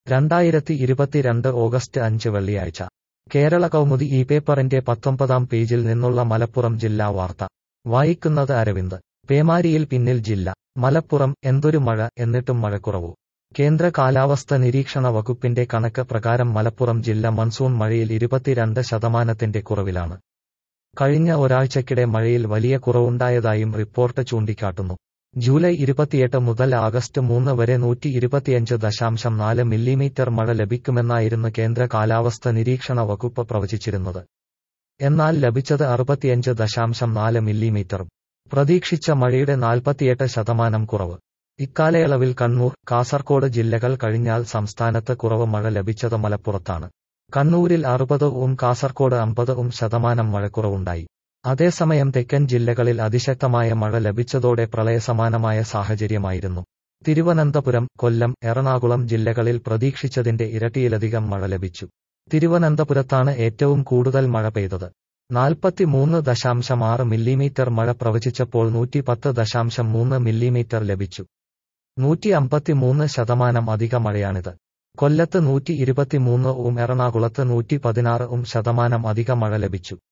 രണ്ടായിരത്തി ഇരുപത്തിരണ്ട് ഓഗസ്റ്റ് അഞ്ച് വെള്ളിയാഴ്ച കേരള കൗമുദി ഈ പേപ്പറിന്റെ പത്തൊമ്പതാം പേജിൽ നിന്നുള്ള മലപ്പുറം ജില്ലാ വാർത്ത വായിക്കുന്നത് അരവിന്ദ് പേമാരിയിൽ പിന്നിൽ ജില്ല മലപ്പുറം എന്തൊരു മഴ എന്നിട്ടും മഴക്കുറവു കേന്ദ്ര കാലാവസ്ഥ നിരീക്ഷണ വകുപ്പിന്റെ കണക്ക് പ്രകാരം മലപ്പുറം ജില്ല മൺസൂൺ മഴയിൽ ഇരുപത്തിരണ്ട് ശതമാനത്തിന്റെ കുറവിലാണ് കഴിഞ്ഞ ഒരാഴ്ചക്കിടെ മഴയിൽ വലിയ കുറവുണ്ടായതായും റിപ്പോർട്ട് ചൂണ്ടിക്കാട്ടുന്നു ജൂലൈ ഇരുപത്തിയെട്ട് മുതൽ ആഗസ്റ്റ് മൂന്ന് വരെ നൂറ്റി ഇരുപത്തിയഞ്ച് ദശാംശം നാല് മില്ലിമീറ്റർ മഴ ലഭിക്കുമെന്നായിരുന്നു കേന്ദ്ര കാലാവസ്ഥ നിരീക്ഷണ വകുപ്പ് പ്രവചിച്ചിരുന്നത് എന്നാൽ ലഭിച്ചത് അറുപത്തിയഞ്ച് ദശാംശം നാല് മില്ലിമീറ്ററും പ്രതീക്ഷിച്ച മഴയുടെ നാൽപ്പത്തിയെട്ട് ശതമാനം കുറവ് ഇക്കാലയളവിൽ കണ്ണൂർ കാസർകോട് ജില്ലകൾ കഴിഞ്ഞാൽ സംസ്ഥാനത്ത് കുറവ് മഴ ലഭിച്ചത് മലപ്പുറത്താണ് കണ്ണൂരിൽ അറുപത് ഉം കാസർകോട് അമ്പത് ഉം ശതമാനം മഴക്കുറവുണ്ടായി അതേസമയം തെക്കൻ ജില്ലകളിൽ അതിശക്തമായ മഴ ലഭിച്ചതോടെ പ്രളയസമാനമായ സാഹചര്യമായിരുന്നു തിരുവനന്തപുരം കൊല്ലം എറണാകുളം ജില്ലകളിൽ പ്രതീക്ഷിച്ചതിന്റെ ഇരട്ടിയിലധികം മഴ ലഭിച്ചു തിരുവനന്തപുരത്താണ് ഏറ്റവും കൂടുതൽ മഴ പെയ്തത് നാൽപ്പത്തിമൂന്ന് ദശാംശം ആറ് മില്ലിമീറ്റർ മഴ പ്രവചിച്ചപ്പോൾ നൂറ്റി പത്ത് ദശാംശം മൂന്ന് മില്ലിമീറ്റർ ലഭിച്ചു നൂറ്റി അമ്പത്തിമൂന്ന് ശതമാനം അധിക മഴയാണിത് കൊല്ലത്ത് നൂറ്റി ഇരുപത്തിമൂന്ന് ഉം എറണാകുളത്ത് നൂറ്റി പതിനാറ് ഉം ശതമാനം അധിക മഴ ലഭിച്ചു